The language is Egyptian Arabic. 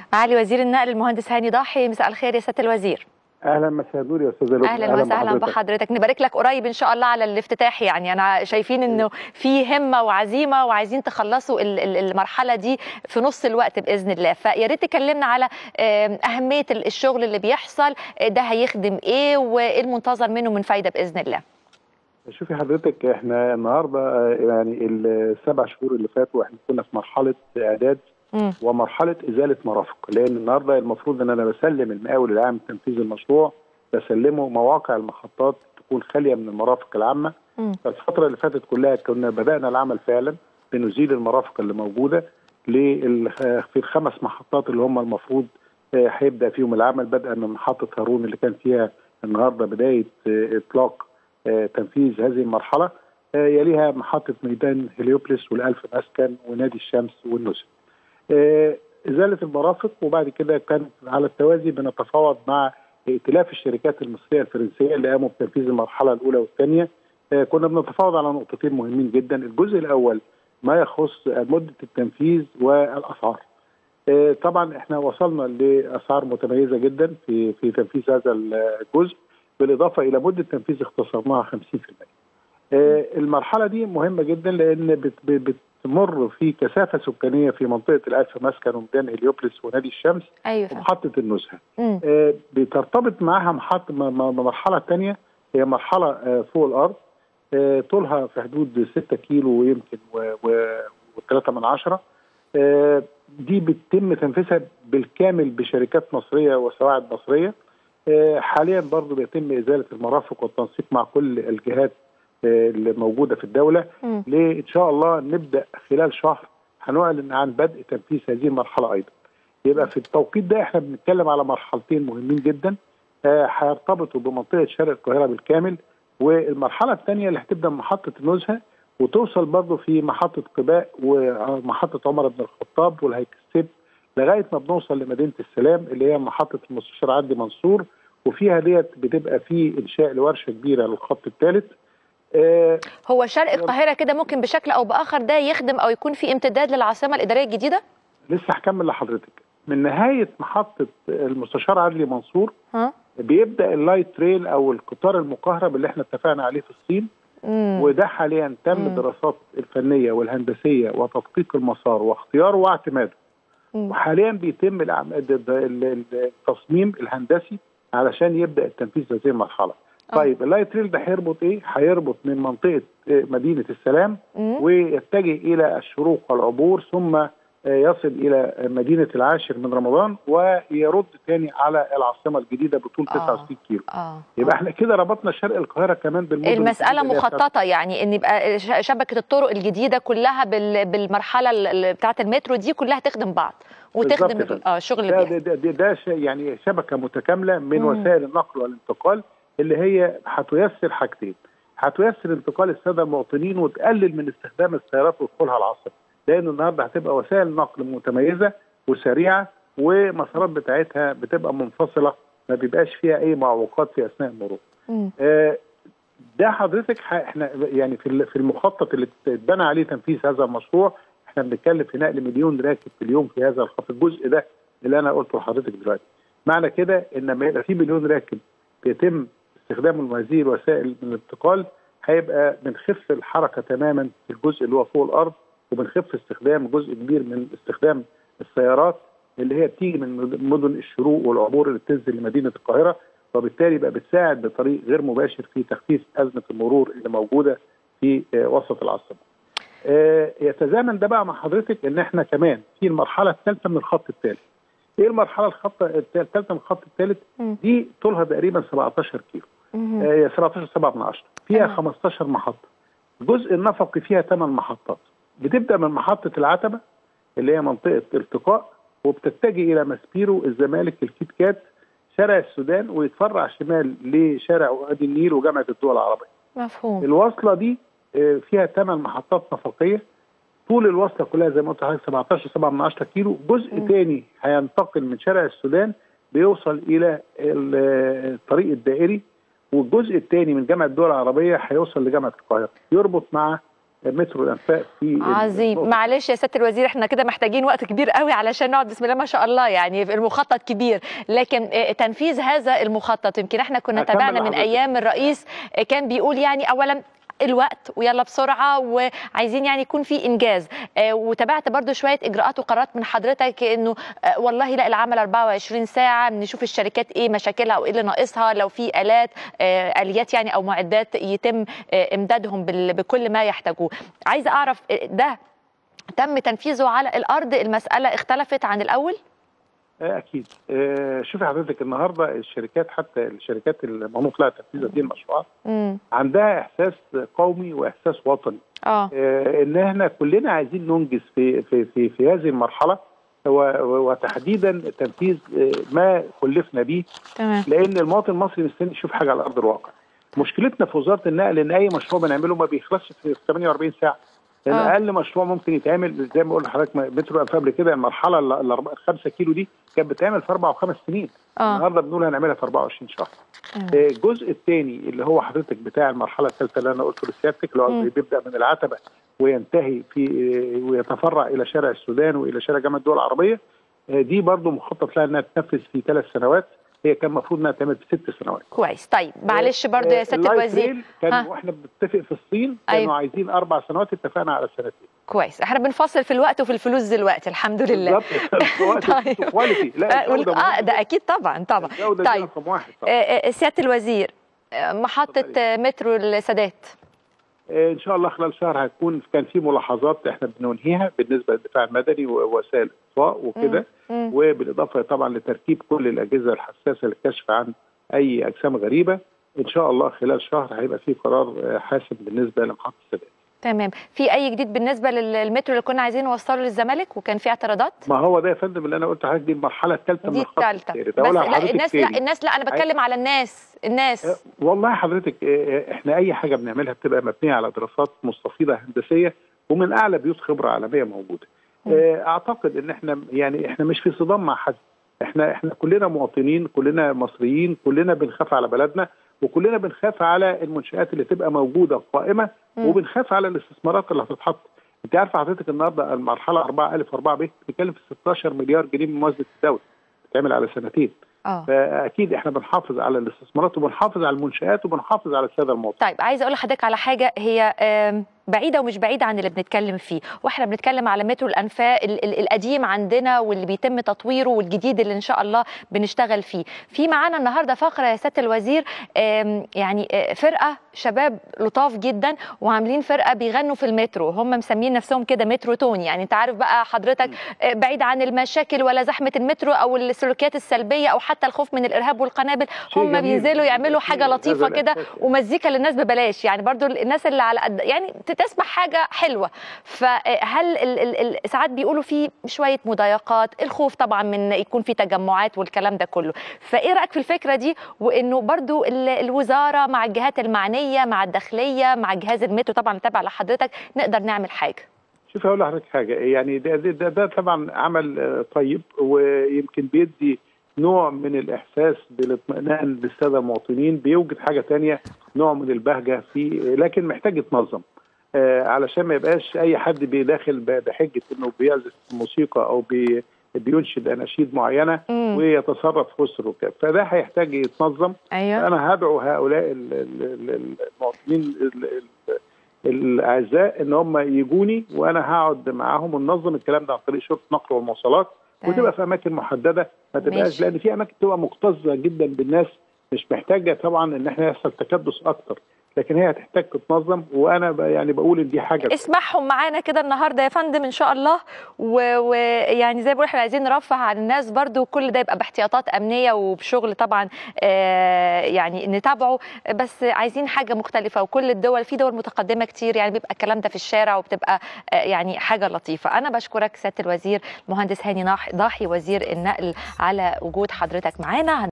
معالي وزير النقل المهندس هاني ضاحي مساء الخير يا سياده الوزير اهلا مساء النور يا استاذه لبنى اهلا وسهلا بحضرتك نبارك لك قريب ان شاء الله على الافتتاح يعني انا شايفين انه في همه وعزيمه وعايزين تخلصوا المرحله دي في نص الوقت باذن الله فيا ريت تكلمنا على اهميه الشغل اللي بيحصل ده هيخدم ايه وايه المنتظر منه من فايده باذن الله شوفي حضرتك احنا النهارده يعني السبع شهور اللي فاتوا احنا كنا في مرحله اعداد م. ومرحله ازاله مرافق لان النهارده المفروض ان انا بسلم المقاول العام لتنفيذ المشروع بسلمه مواقع المحطات تكون خاليه من المرافق العامه م. فالفتره اللي فاتت كلها كنا بدانا العمل فعلا بنزيل المرافق اللي موجوده في الخمس محطات اللي هم المفروض هيبدا فيهم العمل بدءا من محطه هارون اللي كان فيها النهارده بدايه اطلاق تنفيذ هذه المرحله يليها محطه ميدان هليوبلس والالف مسكن ونادي الشمس والنزهه. ازاله المرافق وبعد كده كان على التوازي بنتفاوض مع ائتلاف الشركات المصريه الفرنسيه اللي قاموا بتنفيذ المرحله الاولى والثانيه كنا بنتفاوض على نقطتين مهمين جدا الجزء الاول ما يخص مده التنفيذ والاسعار طبعا احنا وصلنا لاسعار متميزه جدا في في تنفيذ هذا الجزء بالاضافه الى مده تنفيذ اختصرناها 50% المرحله دي مهمه جدا لان بتمر في كثافه سكانيه في منطقه الالف مسكن وميدان هليوبلس ونادي الشمس أيوة. ومحطه النزهه بترتبط معها محطه مرحله ثانيه هي مرحله فوق الارض طولها في حدود 6 كيلو ويمكن و3 من عشرة دي بيتم تنفيذها بالكامل بشركات مصريه وسواعد مصريه حاليا برضه بيتم ازاله المرافق والتنسيق مع كل الجهات اللي موجوده في الدوله لان شاء الله نبدا خلال شهر هنعلن عن بدء تنفيذ هذه المرحله ايضا. يبقى في التوقيت ده احنا بنتكلم على مرحلتين مهمين جدا هيرتبطوا بمنطقه شرق القاهره بالكامل والمرحله الثانيه اللي هتبدا من محطه النزهه وتوصل برضه في محطه قباء ومحطه عمر بن الخطاب والهيكسب لغايه ما بنوصل لمدينه السلام اللي هي محطه المستشار عدلي منصور وفيها ديت بتبقى في انشاء لورشه كبيره للخط الثالث آه هو شرق القاهره كده ممكن بشكل او باخر ده يخدم او يكون في امتداد للعاصمه الاداريه الجديده؟ لسه هكمل لحضرتك من نهايه محطه المستشار عدلي منصور ها؟ بيبدا اللايت تريل او القطار المكهرب اللي احنا اتفقنا عليه في الصين مم. وده حاليا تم مم. الدراسات الفنيه والهندسيه وتدقيق المسار واختياره واعتماده مم. وحاليا بيتم الأعم- الد- ال- التصميم الهندسي علشان يبدا التنفيذ هذه المرحله. آه. طيب اللايت ريل ده هيربط ايه؟ هيربط من منطقه آه، مدينه السلام مم. ويتجه الى الشروق والعبور ثم آه، يصل الى مدينه العاشر من رمضان ويرد تاني على العاصمه الجديده بطول آه. 69 كيلو. اه يبقى احنا كده ربطنا شرق القاهره كمان بالمدن المسألة الجديدة اللي هي مخططة يعني ان يبقى ش- شبكة الطرق الجديدة كلها بال- بالمرحلة ال- ال- بتاعة المترو دي كلها تخدم بعض وتخدم بالظبط ال- اه الشغل ده اللي ده, ده, ده ش- يعني شبكه متكامله من مم. وسائل النقل والانتقال اللي هي هتيسر حاجتين هتيسر انتقال الساده المواطنين وتقلل من استخدام السيارات ودخولها العاصمه لان النهارده هتبقى وسائل نقل متميزه وسريعه والمسارات بتاعتها بتبقى منفصله ما بيبقاش فيها اي معوقات في اثناء المرور. مم. آه، ده حضرتك ح- احنا يعني في ال- في المخطط اللي اتبنى عليه تنفيذ هذا المشروع احنا بنتكلم في نقل مليون راكب في اليوم في هذا الخط الجزء ده اللي انا قلته لحضرتك دلوقتي معنى كده ان لما يبقى في مليون راكب بيتم استخدام هذه الوسائل من الانتقال هيبقى بنخف الحركه تماما في الجزء اللي هو فوق الارض وبنخف استخدام جزء كبير من استخدام السيارات اللي هي بتيجي من مد- مدن الشروق والعبور اللي بتنزل لمدينه القاهره وبالتالي بقى بتساعد بطريق غير مباشر في تخفيف ازمه المرور اللي موجوده في آه، وسط العاصمه. آه، يتزامن ده بقى مع حضرتك ان احنا كمان في المرحله الثالثه من الخط الثالث. ايه المرحله الخط الثالثه من الخط الثالث؟ مم. دي طولها تقريبا 17 كيلو. مم. آه، 17 7 من 10 فيها تمام. 15 محطه. الجزء النفقي فيها 8 محطات. بتبدا من محطه العتبه اللي هي منطقه التقاء وبتتجه الى ماسبيرو الزمالك الكيت كات شارع السودان ويتفرع شمال لشارع وادي النيل وجامعه الدول العربيه. مفهوم الوصله دي آه، فيها ثمان محطات نفقيه طول الوصله كلها زي ما قلت لحضرتك 17 7 من 10 كيلو جزء مم. ثاني هينتقل من شارع السودان بيوصل الى ال- الطريق الدائري والجزء الثاني من جامعه الدول العربيه هيوصل لجامعه القاهره يربط مع مترو الانفاق في عظيم معلش يا سياده الوزير احنا كده محتاجين وقت كبير قوي علشان نقعد بسم الله ما شاء الله يعني المخطط كبير لكن تنفيذ هذا المخطط يمكن احنا كنا تابعنا من ايام الرئيس كان بيقول يعني اولا الوقت ويلا بسرعه وعايزين يعني يكون في انجاز آه وتابعت برضو شويه اجراءات وقرارات من حضرتك انه آه والله لا العمل 24 ساعه نشوف الشركات ايه مشاكلها وايه اللي ناقصها لو في الات آه اليات يعني او معدات يتم امدادهم بكل ما يحتاجوه عايزه اعرف ده تم تنفيذه على الارض المساله اختلفت عن الاول اكيد شوفي حضرتك النهارده الشركات حتى الشركات المنوط لها تنفيذ هذه المشروعات عندها احساس قومي واحساس وطني اه ان احنا كلنا عايزين ننجز في في في, في هذه المرحله وتحديدا تنفيذ ما كلفنا به تمام لان المواطن المصري مستني يشوف حاجه على ارض الواقع مشكلتنا في وزاره النقل ان اي مشروع بنعمله ما بيخلصش في 48 ساعه لان آه. اقل مشروع ممكن يتعمل زي ما بقول لحضرتك مترو قبل كده المرحله ال 5 كيلو دي كانت بتتعمل في اربع وخمس سنين آه. النهارده بنقول هنعملها في 24 شهر تمام. الجزء الثاني اللي هو حضرتك بتاع المرحله الثالثه اللي انا قلته لسيادتك اللي هو مم. بيبدا من العتبه وينتهي في ويتفرع الى شارع السودان والى شارع جامعه الدول العربيه دي برضو مخطط لها انها تنفذ في ثلاث سنوات هي كان المفروض انها تعمل في ست سنوات كويس طيب معلش برضو يا سياده اللايت الوزير ريل كان ها. واحنا بنتفق في الصين كانوا أيوة. عايزين اربع سنوات اتفقنا على سنتين كويس احنا بنفصل في الوقت وفي الفلوس دلوقتي الحمد لله بالظبط طيب. كواليتي لا آه، الجودة اه مهمة. ده اكيد طبعا طبعا الجوده دي طيب رقم واحد طبعا. آه، آه، سياده الوزير آه، محطه اتفضلي. آه، مترو السادات آه، ان شاء الله خلال شهر هتكون كان في ملاحظات احنا بننهيها بالنسبه للدفاع المدني ووسائل الاطفاء وكده مم. وبالاضافه طبعا لتركيب كل الاجهزه الحساسه للكشف عن اي اجسام غريبه ان شاء الله خلال شهر هيبقى في قرار آه، حاسم بالنسبه لمحطه السادات تمام في اي جديد بالنسبه للمترو اللي كنا عايزين نوصله للزمالك وكان في اعتراضات ما هو ده يا فندم اللي انا قلت لحضرتك دي المرحله الثالثه من دي الخط الثالثه الثالث. بس أقولها لا لحضرتك الناس لا تاني. الناس لا انا بتكلم على الناس الناس والله حضرتك آه، احنا اي حاجه بنعملها بتبقى مبنيه على دراسات مستفيضه هندسيه ومن اعلى بيوت خبره عالميه موجوده. آه، اعتقد ان احنا يعني احنا مش في صدام مع حد احنا احنا كلنا مواطنين كلنا مصريين كلنا بنخاف على بلدنا وكلنا بنخاف على المنشات اللي تبقى موجوده قائمه مم. وبنخاف على الاستثمارات اللي هتتحط انت عارفه حضرتك النهارده المرحله 4 الف 4 ب بتتكلم في 16 مليار جنيه من موازنه الدوله بتتعمل على سنتين اه فاكيد احنا بنحافظ على الاستثمارات وبنحافظ على المنشات وبنحافظ على الساده المواطنين طيب عايزه اقول لحضرتك على حاجه هي آم، بعيده ومش بعيده عن اللي بنتكلم فيه واحنا بنتكلم على مترو الانفاق ال- ال- القديم عندنا واللي بيتم تطويره والجديد اللي ان شاء الله بنشتغل فيه في معانا النهارده فقره يا سياده الوزير آم، يعني آه، فرقه شباب لطاف جدا وعاملين فرقه بيغنوا في المترو هم مسمين نفسهم كده مترو تون يعني انت عارف بقى حضرتك آه، بعيد عن المشاكل ولا زحمه المترو او السلوكيات السلبيه او حتى الخوف من الارهاب والقنابل شيء هم جميل. بينزلوا يعملوا شيء حاجه هذا لطيفه كده الإحساس يعني. ومزيكا للناس ببلاش يعني برضو الناس اللي على قد يعني تسمع حاجه حلوه فهل ال ال ال ساعات بيقولوا في شويه مضايقات الخوف طبعا من يكون في تجمعات والكلام ده كله فايه رايك في الفكره دي وانه برضو ال- الوزاره مع الجهات المعنيه مع الداخليه مع جهاز المترو طبعا تابع لحضرتك نقدر نعمل حاجه شوف اقول لحضرتك حاجه يعني ده, ده, ده, ده طبعا عمل آه، طيب ويمكن بيدي نوع من الاحساس بالاطمئنان للساده المواطنين بيوجد حاجه تانية نوع من البهجه في لكن محتاج يتنظم آه علشان ما يبقاش اي حد بيداخل ب- بحجه انه بيعزف موسيقى او بي بينشد اناشيد معينه مم. ويتصرف في وسط الركاب فده هيحتاج يتنظم ايوه انا هدعو هؤلاء ال- ال- ال- المواطنين ال- ال- الاعزاء ان هم يجوني وانا هقعد معاهم وننظم الكلام ده عن طريق شرطه النقل والمواصلات تمام. وتبقى في اماكن محدده ما تبقاش ماشي. لان في اماكن تبقى مكتظه جدا بالناس مش محتاجه طبعا ان احنا يحصل تكدس اكتر لكن هي هتحتاج تتنظم وانا ب- يعني بقول ان دي حاجه اسمعهم معانا كده النهارده يا فندم ان شاء الله ويعني و... يعني زي ما بقول احنا عايزين نرفه عن الناس برضو كل ده يبقى باحتياطات امنيه وبشغل طبعا آه يعني نتابعه بس عايزين حاجه مختلفه وكل الدول في دول متقدمه كتير يعني بيبقى الكلام ده في الشارع وبتبقى آه يعني حاجه لطيفه انا بشكرك سياده الوزير المهندس هاني ناح- ضاحي وزير النقل على وجود حضرتك معانا